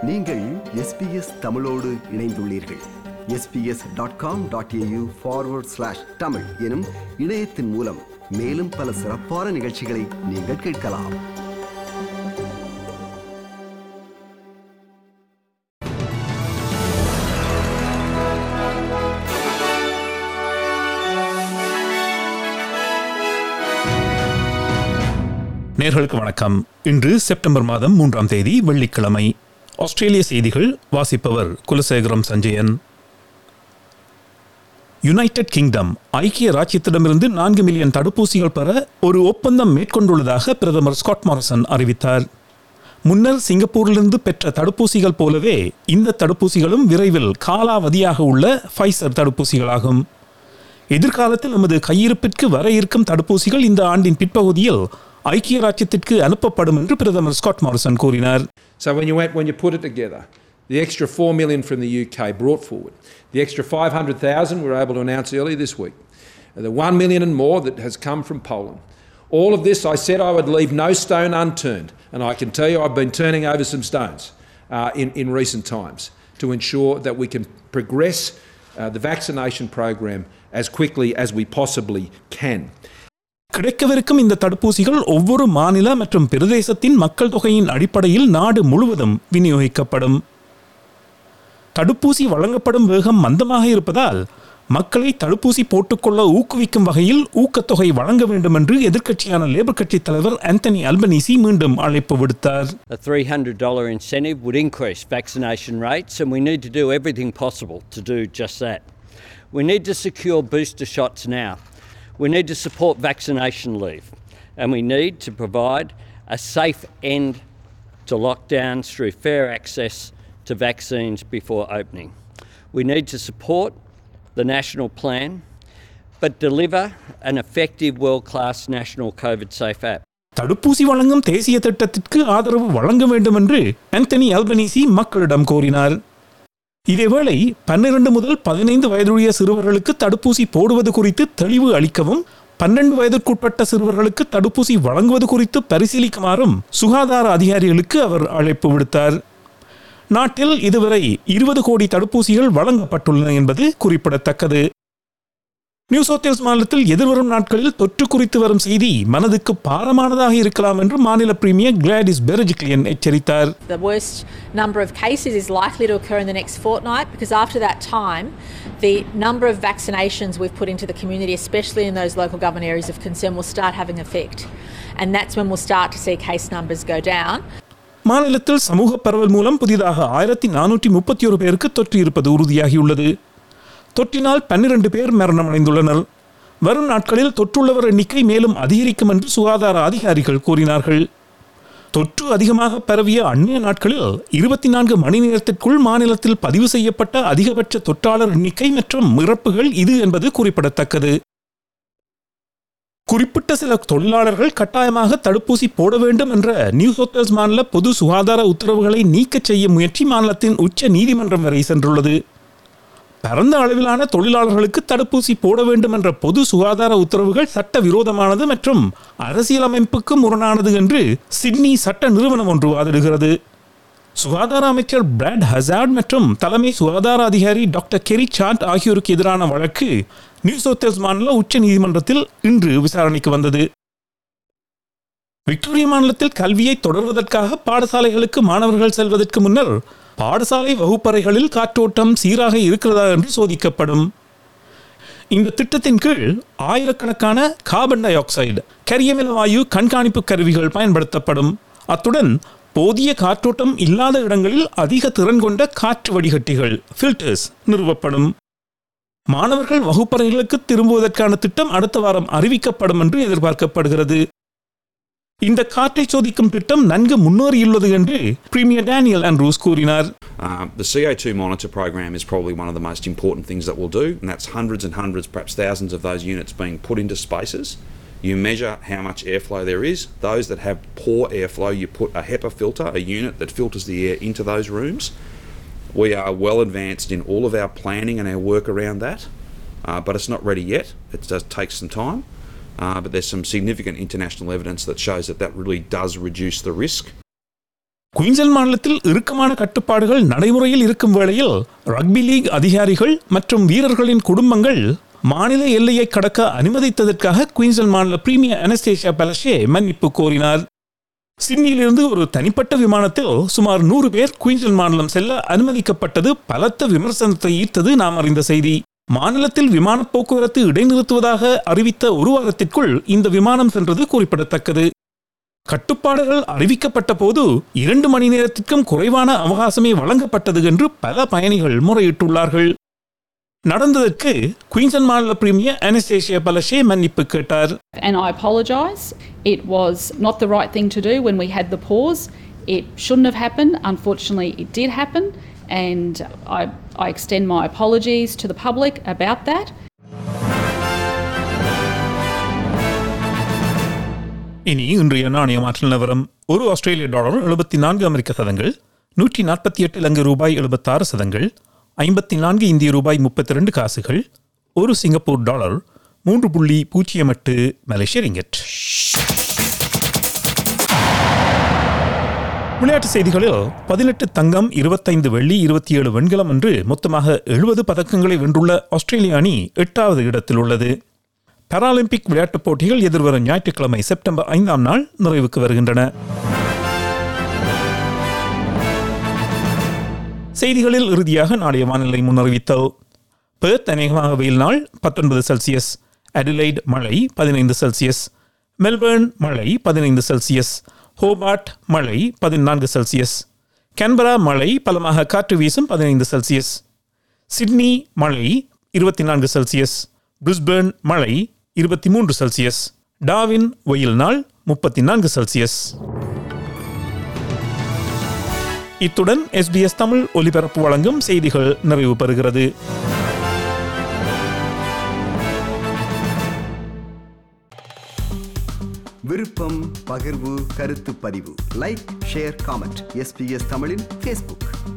நீங்கள் எஸ்பிஎஸ் தமிழோடு இணைந்துள்ளீர்கள் SBS dot com dot AU forward slash Tamil எனும் இணையத்தின் மூலம் மேலும் பல சிறப்பான நிகழ்ச்சிகளை நீங்கள் கேட்கலாம் நேர்களுக்கு வணக்கம் இன்று செப்டம்பர் மாதம் மூன்றாம் தேதி வெள்ளிக்கிழமை ஆஸ்திரேலிய செய்திகள் வாசிப்பவர் குலசேகரம் சஞ்சயன் யுனைடெட் கிங்டம் ஐக்கிய ராஜ்யத்திடமிருந்து நான்கு மில்லியன் தடுப்பூசிகள் பெற ஒரு ஒப்பந்தம் மேற்கொண்டுள்ளதாக பிரதமர் ஸ்காட் மாரிசன் அறிவித்தார் முன்னர் சிங்கப்பூரிலிருந்து பெற்ற தடுப்பூசிகள் போலவே இந்த தடுப்பூசிகளும் விரைவில் காலாவதியாக உள்ள ஃபைசர் தடுப்பூசிகளாகும் எதிர்காலத்தில் நமது கையிருப்பிற்கு வர இருக்கும் தடுப்பூசிகள் இந்த ஆண்டின் பிற்பகுதியில் ஐக்கிய ராஜ்யத்திற்கு அனுப்பப்படும் என்று பிரதமர் ஸ்காட் மாரிசன் கூறினார் So when you went, when you put it together, the extra four million from the UK brought forward, the extra 500,000 we were able to announce earlier this week, and the one million and more that has come from Poland. All of this, I said I would leave no stone unturned, and I can tell you I've been turning over some stones uh, in, in recent times to ensure that we can progress uh, the vaccination program as quickly as we possibly can. கிடைக்கவிருக்கும் இந்த தடுப்பூசிகள் ஒவ்வொரு மாநில மற்றும் பிரதேசத்தின் மக்கள் தொகையின் அடிப்படையில் நாடு முழுவதும் விநியோகிக்கப்படும் தடுப்பூசி வழங்கப்படும் வேகம் மந்தமாக இருப்பதால் மக்களை தடுப்பூசி போட்டுக்கொள்ள ஊக்குவிக்கும் வகையில் ஊக்கத்தொகை வழங்க வேண்டும் என்று எதிர்க்கட்சியான லேபர் கட்சித் தலைவர் ஆந்தனி அல்பனீசி மீண்டும் அழைப்பு விடுத்தார் A $300 incentive would increase vaccination rates, and we need to do everything possible to do just that. We need to secure booster shots now. We need to support vaccination leave, and we need to provide a safe end to lockdowns through fair access to vaccines before opening. We need to support the national plan, but deliver an effective world class national COVID safe app. தடுப்பூசி வழங்கும் தேசிய திட்டத்திற்கு ஆதரவு வழங்க வேண்டும் என்று Anthony Albanese மக்களிடம் கோரினார் இதேவேளை பன்னிரண்டு முதல் பதினைந்து வயதுடைய சிறுவர்களுக்கு தடுப்பூசி போடுவது குறித்து தெளிவு அளிக்கவும் பன்னெண்டு வயதிற்குட்பட்ட சிறுவர்களுக்கு தடுப்பூசி வழங்குவது குறித்து பரிசீலிக்குமாறும் சுகாதார அதிகாரிகளுக்கு அவர் அழைப்பு விடுத்தார் நாட்டில் இதுவரை இருபது கோடி தடுப்பூசிகள் வழங்கப்பட்டுள்ளன என்பது குறிப்பிடத்தக்கது நியூ சவுத் வேல்ஸ் மாநிலத்தில் எதிர்வரும் நாட்களில் தொற்று குறித்து வரும் செய்தி மனதுக்கு பாரமானதாக இருக்கலாம் என்று மாநில பிரீமியர் கிளாடிஸ் பெரஜிக்லியன் எச்சரித்தார் The worst number of cases is likely to occur in the next fortnight because after that time, the number of vaccinations we've put into the community, especially in those local government areas of concern, will start having effect. And that's when we'll start to see case numbers go down. மாநிலத்தில் சமூக பரவல் மூலம் புதிதாக ஆயிரத்தி நானூற்றி முப்பத்தி ஒரு பேருக்கு தொற்று இருப்பது உறுதியாகியுள்ளது தொற்றினால் பன்னிரண்டு பேர் மரணமடைந்துள்ளனர் வரும் நாட்களில் தொற்றுள்ளவர் எண்ணிக்கை மேலும் அதிகரிக்கும் என்று சுகாதார அதிகாரிகள் கூறினார்கள் தொற்று அதிகமாக பரவிய அந்நிய நாட்களில் இருபத்தி நான்கு மணி நேரத்திற்குள் மாநிலத்தில் பதிவு செய்யப்பட்ட அதிகபட்ச தொற்றாளர் எண்ணிக்கை மற்றும் இறப்புகள் இது என்பது குறிப்பிடத்தக்கது குறிப்பிட்ட சில தொழிலாளர்கள் கட்டாயமாக தடுப்பூசி போட வேண்டும் என்ற நியூ சவுத் வேல்ஸ் மாநில பொது சுகாதார உத்தரவுகளை நீக்கச் செய்ய முயற்சி மாநிலத்தின் உச்ச நீதிமன்றம் வரை சென்றுள்ளது பரந்த அளவிலான தொழிலாளர்களுக்கு தடுப்பூசி போட வேண்டும் என்ற பொது சுகாதார உத்தரவுகள் சட்ட விரோதமானது மற்றும் அரசியலமைப்புக்கு முரணானது என்று சிட்னி சட்ட நிறுவனம் ஒன்று வாதிடுகிறது சுகாதார அமைச்சர் பிராட் ஹசார்ட் மற்றும் தலைமை சுகாதார அதிகாரி டாக்டர் கெரி சாட் ஆகியோருக்கு எதிரான வழக்கு நியூ சவுத் வேல்ஸ் மாநில உச்ச நீதிமன்றத்தில் இன்று விசாரணைக்கு வந்தது விக்டோரியா மாநிலத்தில் கல்வியை தொடர்வதற்காக பாடசாலைகளுக்கு மாணவர்கள் செல்வதற்கு முன்னர் பாடசாலை வகுப்பறைகளில் காற்றோட்டம் சீராக இருக்கிறதா என்று சோதிக்கப்படும் இந்த திட்டத்தின் கீழ் ஆயிரக்கணக்கான கார்பன் டை ஆக்சைடு கரியமில வாயு கண்காணிப்பு கருவிகள் பயன்படுத்தப்படும் அத்துடன் போதிய காற்றோட்டம் இல்லாத இடங்களில் அதிக திறன் கொண்ட காற்று வடிகட்டிகள் ஃபில்டர்ஸ் நிறுவப்படும் மாணவர்கள் வகுப்பறைகளுக்கு திரும்புவதற்கான திட்டம் அடுத்த வாரம் அறிவிக்கப்படும் என்று எதிர்பார்க்கப்படுகிறது இந்த காற்றை சோதிக்கும் திட்டம் நன்கு முன்னேறியுள்ளது என்று பிரீமியர் டேனியல் ஆண்ட்ரூஸ் கூறினார் Uh, the CO2 monitor program is probably one of the most important things that we'll do, and that's hundreds and hundreds, perhaps thousands of those units being put into spaces. You measure how much airflow there is. Those that have poor airflow, you put a HEPA filter, a unit that filters the air into those rooms. We are well advanced in all of our planning and our work around that, uh, but it's not ready yet. It does take some time, uh, but there's some significant international evidence that shows that that really does reduce the risk Queensland மாநிலத்தில் இறுக்கமான கட்டுப்பாடுகள் நடைமுறையில் இருக்கும் வேளையில் rugby league அதிகாரிகள் மற்றும் வீரர்களின் குடும்பங்கள் மாநில எல்லையை கடக்க அனுமதித்ததற்காக குயின்சல் மாநில பிரீமியர் அனஸ்டேஷியா பலஷே மன்னிப்பு கோரினார் சிட்னியிலிருந்து ஒரு தனிப்பட்ட விமானத்தில் சுமார் நூறு பேர் குயின்சல் மாநிலம் செல்ல அனுமதிக்கப்பட்டது பலத்த விமர்சனத்தை ஈர்த்தது நாம் அறிந்த செய்தி மாநிலத்தில் விமான போக்குவரத்து இடைநிறுத்துவதாக அறிவித்த ஒரு வாரத்திற்குள் இந்த விமானம் சென்றது குறிப்பிடத்தக்கது கட்டுப்பாடுகள் அறிவிக்கப்பட்ட போது இரண்டு மணி நேரத்திற்கும் குறைவான அவகாசமே வழங்கப்பட்டது என்று பல பயணிகள் முறையிட்டுள்ளார்கள் நடந்ததற்கு குயின்சன் மாநில பிரீமியர் அனஸ்டேஷியா பலஷே மன்னிப்பு கேட்டார் And I apologise. It was not the right thing to do when we had the pause. It shouldn't have happened. Unfortunately, it did happen. And I, I extend my apologies to the public about that. இனி இன்றைய நாணய மாற்று நிலவரம் ஒரு ஆஸ்திரேலிய dollar எழுபத்தி நான்கு அமெரிக்க சதங்கள் நூற்றி நாற்பத்தி எட்டு இலங்கை ரூபாய் எழுபத்தாறு சதங்கள் ஐம்பத்தி நான்கு இந்திய ரூபாய் முப்பத்தி ரெண்டு காசுகள் ஒரு சிங்கப்பூர் டாலர் மூன்று புள்ளி பூஜ்ஜியம் எட்டு மலேசிய ரிங்கெட் விளையாட்டு செய்திகளில் பதினெட்டு தங்கம் இருபத்தைந்து வெள்ளி இருபத்தி ஏழு வெண்கலம் என்று மொத்தமாக எழுபது பதக்கங்களை வென்றுள்ள ஆஸ்திரேலிய அணி எட்டாவது இடத்தில் உள்ளது பாராலிம்பிக் விளையாட்டுப் போட்டிகள் எதிர்வரும் ஞாயிற்றுக்கிழமை செப்டம்பர் ஐந்தாம் நாள் நிறைவுக்கு வருகின்றன செய்திகளில் இறுதியாக நாளைய வானிலை முன்னறிவித்தல் பெர்த் அநேகமாக வெயில் நாள் பத்தொன்பது செல்சியஸ் அடிலைட் மழை பதினைந்து செல்சியஸ் மெல்பர்ன் மழை பதினைந்து செல்சியஸ் ஹோபார்ட் மழை பதினான்கு செல்சியஸ் கேன்பரா மழை பலமாக காற்று வீசும் பதினைந்து செல்சியஸ் சிட்னி மழை இருபத்தி நான்கு செல்சியஸ் பிரிஸ்பர்ன் மழை இருபத்தி மூன்று செல்சியஸ் டாவின் வெயில் நாள் முப்பத்தி நான்கு செல்சியஸ் இத்துடன் எஸ்பிஎஸ் தமிழ் ஒலிபரப்பு வழங்கும் செய்திகள் நிறைவு பெறுகிறது விருப்பம் பகிர்வு கருத்து பதிவு லைக் ஷேர் காமெண்ட் எஸ்பிஎஸ் தமிழின் ஃபேஸ்புக்